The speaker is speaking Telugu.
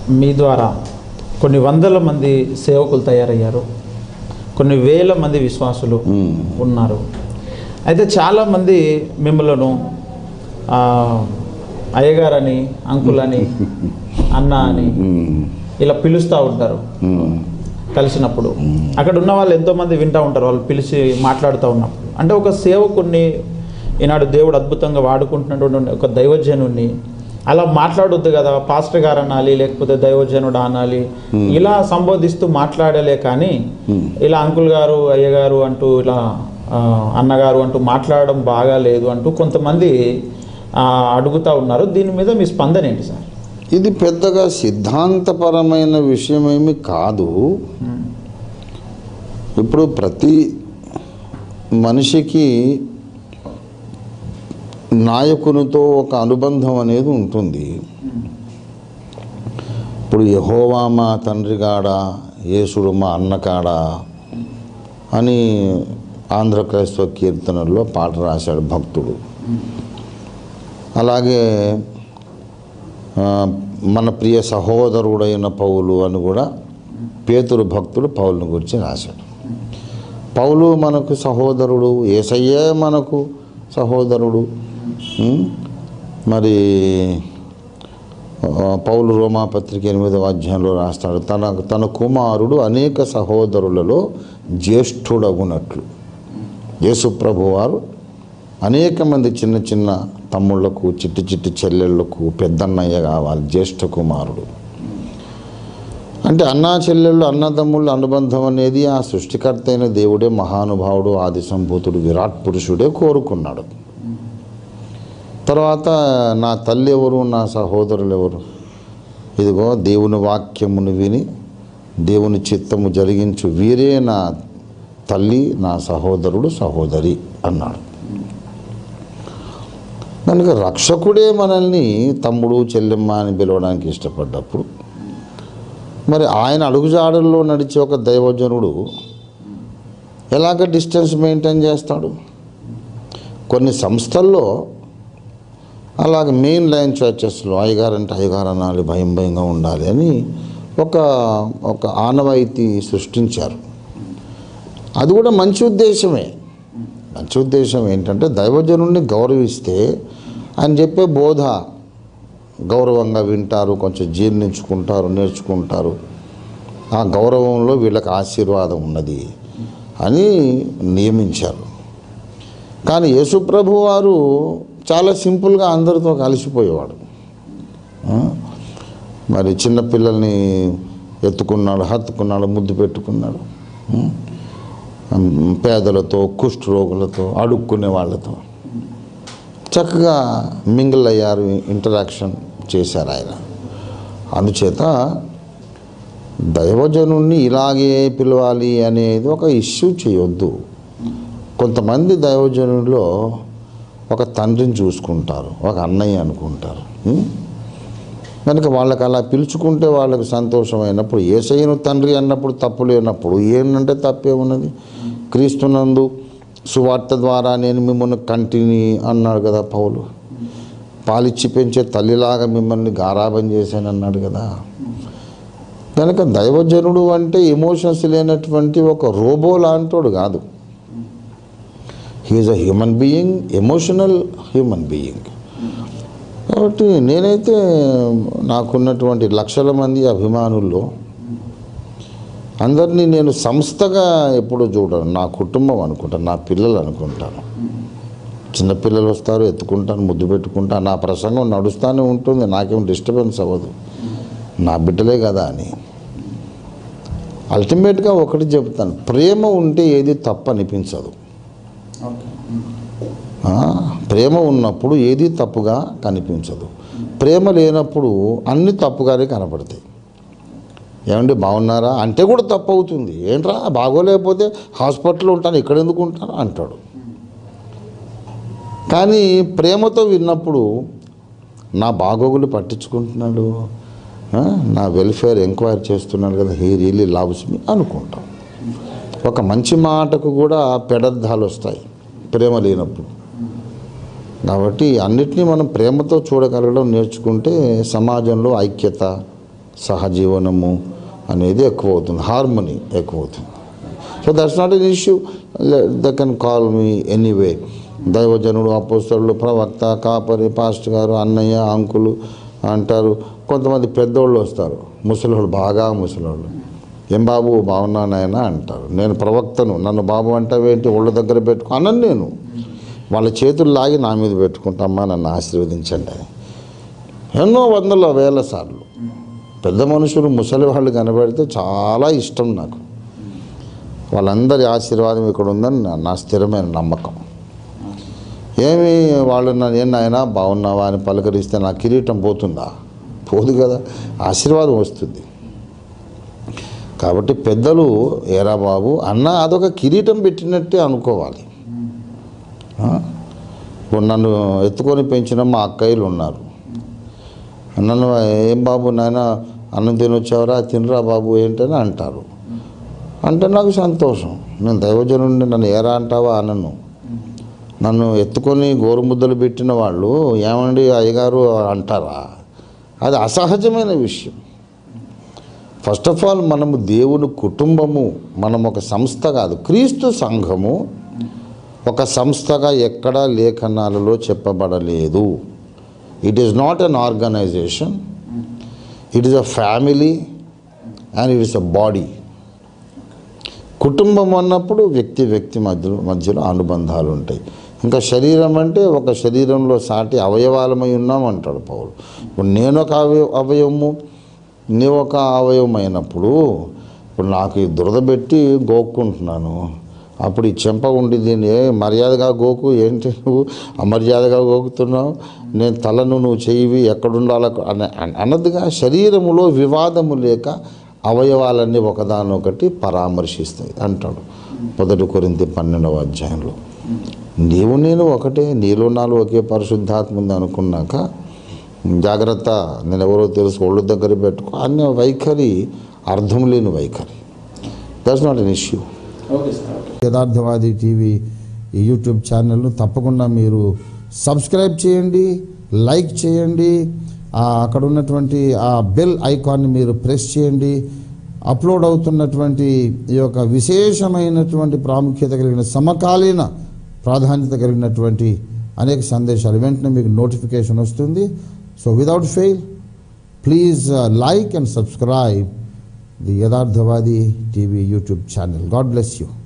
మీ ద్వారా కొన్ని వందల మంది సేవకులు తయారయ్యారు కొన్ని వేల మంది విశ్వాసులు మ్మ్. ఉన్నారు అయితే చాలామంది మిమ్మలను ఆ, అయ్యగారని అంకుల్ అని అన్న అని మ్మ్. ఇలా పిలుస్తూ ఉంటారు మ్మ్. కలిసినప్పుడు అక్కడ ఉన్న వాళ్ళు ఎంతోమంది వింటూ ఉంటారు వాళ్ళు పిలిచి మాట్లాడుతూ ఉన్నప్పుడు అంటే ఒక సేవకుడిని ఈనాడు దేవుడు అద్భుతంగా వాడుకుంటున్నటువంటి ఒక దైవజనుడిని అలా మాట్లాడొద్దు కదా పాస్టర్ గారు అనాలి లేకపోతే దైవజనుడు అనాలి ఇలా సంబోధిస్తూ మాట్లాడలే కానీ ఇలా అంకుల్ గారు అయ్యగారు అంటూ ఇలా ఆ, అన్నగారు అంటూ మాట్లాడడం బాగా లేదు అంటూ కొంతమంది ఆ, అడుగుతా ఉన్నారు దీని మీద మీ స్పందన ఏంటి సార్ ఇది పెద్దగా సిద్ధాంతపరమైన విషయమేమి కాదు ఇప్పుడు ప్రతి మనిషికి నాయకునితో ఒక అనుబంధం అనేది ఉంటుంది ఇప్పుడు యహోవా మా తండ్రి కాడ యేసుడు మా అన్న కాడ అని ఆంధ్ర క్రైస్తవ కీర్తనల్లో పాట రాశాడు భక్తుడు అలాగే ఆ, మన ప్రియ సహోదరుడైన పౌలు అని కూడా పేతురు భక్తుడు పౌలుని గురించి రాశాడు పౌలు మనకు సహోదరుడు ఏసయ్యే మనకు సహోదరుడు ఉం? మరి ఆ, పౌలు రోమా పత్రిక ఎనిమిదవ అధ్యాయంలో రాస్తాడు తన తన కుమారుడు అనేక సహోదరులలో జ్యేష్ఠుడగునట్లు యేసుప్రభు వారు అనేక మంది చిన్న చిన్న తమ్ముళ్లకు చిట్టి చిట్టి చెల్లెళ్ళకు పెద్దన్నయ్య కావాలి జ్యేష్ఠ కుమారుడు అంటే అన్నా చెల్లెళ్ళు అన్నదమ్ముళ్ళ అనుబంధం అనేది ఆ సృష్టికర్త అయిన దేవుడే మహానుభావుడు ఆది సంభూతుడు విరాట్ పురుషుడే కోరుకున్నాడు తర్వాత నా తల్లి ఎవరు నా సహోదరులు ఎవరు ఇదిగో దేవుని వాక్యమును విని దేవుని చిత్తము జరిగించు వీరే నా తల్లి నా సహోదరుడు సహోదరి అన్నాడు కనుక రక్షకుడే మనల్ని తమ్ముడు చెల్లెమ్మ అని పిలవడానికి ఇష్టపడ్డప్పుడు మరి ఆయన అడుగుజాడల్లో నడిచే ఒక దైవజనుడు ఎలాగ డిస్టెన్స్ మెయింటైన్ చేస్తాడు కొన్ని సంస్థల్లో అలాగే మెయిన్ లైన్ చర్చెస్లో అయ్యగారు అంటే అయ్యగారు అనాలి భయం భయంగా ఉండాలి అని ఒక ఒక ఆనవాయితీ సృష్టించారు అది కూడా మంచి ఉద్దేశమే మంచి ఉద్దేశం ఏంటంటే దైవజనుడిని గౌరవిస్తే ఆయన చెప్పే బోధ గౌరవంగా వింటారు కొంచెం జీర్ణించుకుంటారు నేర్చుకుంటారు ఆ గౌరవంలో వీళ్ళకి ఆశీర్వాదం ఉన్నది అని నియమించారు కానీ యేసుప్రభు వారు చాలా సింపుల్గా అందరితో కలిసిపోయేవాడు ఆ? మరి చిన్నపిల్లల్ని ఎత్తుకున్నాడు హత్తుకున్నాడు ముద్దు పెట్టుకున్నాడు ఉం? పేదలతో కుష్ఠ రోగులతో అడుక్కునే వాళ్ళతో చక్కగా మింగిల్ అయ్యారు ఇంటరాక్షన్ చేశారు ఆయన అందుచేత దైవజనుణ్ణి ఇలాగే పిలవాలి అనేది ఒక ఇష్యూ చేయొద్దు కొంతమంది దైవజనుల్లో ఒక తండ్రిని చూసుకుంటారు ఒక అన్నయ్య అనుకుంటారు ఉం? కనుక వాళ్ళకి అలా పిలుచుకుంటే వాళ్ళకి సంతోషమైనప్పుడు ఏసయ్యను తండ్రి అన్నప్పుడు తప్పు లేనప్పుడు ఏంటంటే తప్పే ఉన్నది క్రీస్తునందు సువార్త ద్వారా నేను మిమ్మల్ని కంటిని అన్నాడు కదా పౌలు పాలిచ్చి పెంచే తల్లిలాగా మిమ్మల్ని గారాబం చేశాను అన్నాడు కదా కనుక దైవజనుడు అంటే ఎమోషన్స్ లేనటువంటి ఒక రోబో లాంటోడు కాదు he is a human being emotional human being కాబట్టి నేనైతే నాకున్నటువంటి లక్షల మంది అభిమానుల్లో అందరినీ నేను సంస్థగా ఎప్పుడు చూడను నా కుటుంబం అనుకుంటాను నా పిల్లలు అనుకుంటాను చిన్నపిల్లలు వస్తారు ఎత్తుకుంటాను ముద్దు పెట్టుకుంటాను నా ప్రసంగం నడుస్తూనే ఉంటుంది నాకేం డిస్టర్బెన్స్ అవ్వదు నా బిడ్డలే కదా అని అల్టిమేట్గా ఒకటి చెప్తాను ప్రేమ ఉంటే ఏది తప్పు అనిపించదు ఆ, ప్రేమ ఉన్నప్పుడు ఏది తప్పుగా కనిపించదు ప్రేమ లేనప్పుడు అన్ని తప్పుగానే కనపడతాయి ఏమండి బాగున్నారా అంటే కూడా తప్పు అవుతుంది ఏంట్రా బాగోలేకపోతే హాస్పిటల్లో ఉంటాను ఇక్కడ ఎందుకు ఉంటాను అంటాడు కానీ ప్రేమతో విన్నప్పుడు నా బాగోగులు పట్టించుకుంటున్నాడు ఆ, నా వెల్ఫేర్ ఎంక్వైరీ చేస్తున్నాడు కదా హీ రియలీ లవ్స్ మీ అనుకుంటాం ఒక మంచి మాటకు కూడా పెడర్థాలు వస్తాయి ప్రేమ లేనప్పుడు కాబట్టి అన్నిటినీ మనం ప్రేమతో చూడగలగడం నేర్చుకుంటే సమాజంలో ఐక్యత సహజీవనము అనేది ఎక్కువ అవుతుంది హార్మనీ ఎక్కువ అవుతుంది so that's not an issue they can call me anyway దైవజనుడు అపోస్తలు ప్రవక్త కాపరి పాస్ట్ గారు అన్నయ్య అంకులు అంటారు కొంతమంది పెద్దోళ్ళు వస్తారు ముసలోళ్ళు బాగా ముసలోళ్ళు ఏం బాబు బాగున్నానైనా అంటారు నేను ప్రవక్తను నన్ను బాబు అంటావేంటి ఒళ్ళ దగ్గర పెట్టుకో అన్నను నేను వాళ్ళ చేతులు లాగి నా మీద పెట్టుకుంటామ్మా నన్ను ఆశీర్వదించండి అని ఎన్నో వందల వేల సార్లు పెద్ద మనుషులు ముసలి వాళ్ళు కనబడితే చాలా ఇష్టం నాకు వాళ్ళందరి ఆశీర్వాదం ఇక్కడ ఉందని నా- నా స్థిరమైన నమ్మకం ఏమి వాళ్ళు నన్ను ఏం నాయనా బాగున్నావా అని పలకరిస్తే నా కిరీటం పోతుందా పోదు కదా ఆశీర్వాదం వస్తుంది కాబట్టి పెద్దలు ఏరా బాబు అన్న అదొక కిరీటం పెట్టినట్టే అనుకోవాలి ఆ? ఇప్పుడు నన్ను ఎత్తుకొని పెంచిన మా అక్కయ్యలు ఉన్నారు నన్ను ఏం బాబు నాయన అన్నం తినొచ్చావరా తినరా బాబు ఏంటని అంటారు అంటే నాకు సంతోషం నేను దైవజనుడిని నన్ను ఏరా అంటావా అనను నన్ను ఎత్తుకొని గోరుముద్దలు పెట్టిన వాళ్ళు ఏమండి అయ్యగారు అంటారా అది అసహజమైన విషయం ఫస్ట్ ఆఫ్ ఆల్ మనము దేవుని కుటుంబము మనం ఒక సంస్థ కాదు క్రీస్తు సంఘము ఒక సంస్థగా ఎక్కడా లేఖనాలలో చెప్పబడలేదు it is not an organization it is a family and it is a body కుటుంబం అన్నప్పుడు వ్యక్తి వ్యక్తి మధ్యలో మధ్యలో అనుబంధాలు ఉంటాయి ఇంకా శరీరం అంటే ఒక శరీరంలో సాటి అవయవాలమై ఉన్నాం అంటాడు పౌలు ఇప్పుడు నేను ఒక అవయ అవయవము నీ ఒక అవయవం అయినప్పుడు ఇప్పుడు నాకు ఈ దురద పెట్టి గోక్కుంటున్నాను అప్పుడు ఈ చెంప ఉండి దీన్ని ఏ మర్యాదగా గోకు ఏంటి నువ్వు అమర్యాదగా గోకుతున్నావు నేను తలను నువ్వు చెయ్యివి ఎక్కడుండాల అన అన్నదిగా శరీరములో వివాదము లేక అవయవాలన్నీ ఒకదానొకటి పరామర్శిస్తాయి అంటాడు మొదటి కొరింతి పన్నెండవ అధ్యాయంలో నీవు నేను ఒకటే నీలో నాలో ఒకే పరిశుద్ధాత్మ ఉంది అనుకున్నాక జాగ్రత్త నేను ఎవరో తెలుసు ఒళ్ళు దగ్గర పెట్టుకో అన్న వైఖరి అర్థం లేని వైఖరి that's not an issue okay sir Yatharthavadi TV ఈ యూట్యూబ్ ఛానల్ను తప్పకుండా మీరు సబ్స్క్రైబ్ చేయండి లైక్ చేయండి ఆ అక్కడ ఉన్నటువంటి ఆ బెల్ ఐకాన్ని మీరు ప్రెస్ చేయండి అప్లోడ్ అవుతున్నటువంటి ఈ యొక్క విశేషమైనటువంటి ప్రాముఖ్యత కలిగిన సమకాలీన ప్రాధాన్యత కలిగినటువంటి అనేక సందేశాలు వెంటనే మీకు నోటిఫికేషన్ వస్తుంది so without fail please like and subscribe the Yatharthavadi TV YouTube channel God bless you